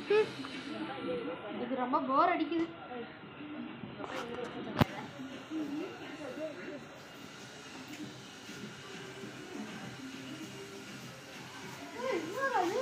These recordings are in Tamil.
ம். இது ரொம்ப போர் அடிக்குது ஏய், என்னடா இது?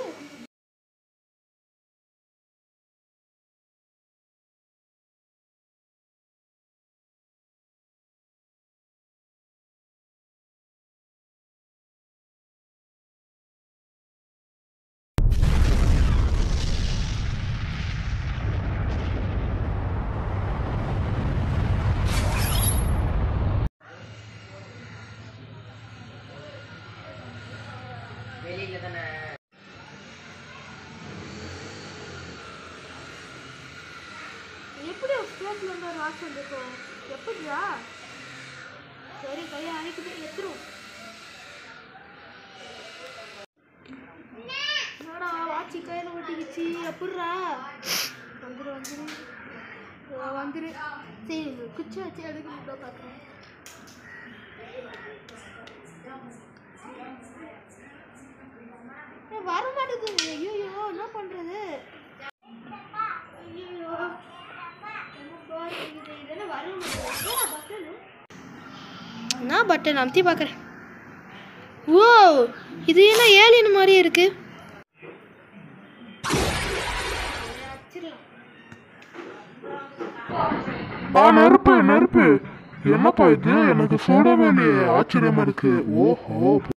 வெளியில தானே எப்படி ஒரு ஸ்பேஸ்ல இருந்து ஒரு வாட்ச் வந்துருக்கும் எப்படிடா சரி கையை அணைக்குது எடுத்துரும் என்னடா வாட்சி கையில் ஒட்டிக்கிச்சு எப்படிடா வந்துரு வந்துரு இதோ வந்துரு சரி இந்த குச்சி வச்சு எடுக்க முடியும் பார்க்குறேன் வர மாட்டேங்குது ஐயோ என்ன பண்ணுறது ஐயோ என்ன பட்டன் அமுத்தி பார்க்குறேன் ஓ இது என்ன ஏலியன் மாதிரியே இருக்கு ஆ நெருப்பு நெருப்பு என்னப்பா இது எனக்கு சூடவே இல்லையே ஆச்சரியமா இருக்கு ஓஹோ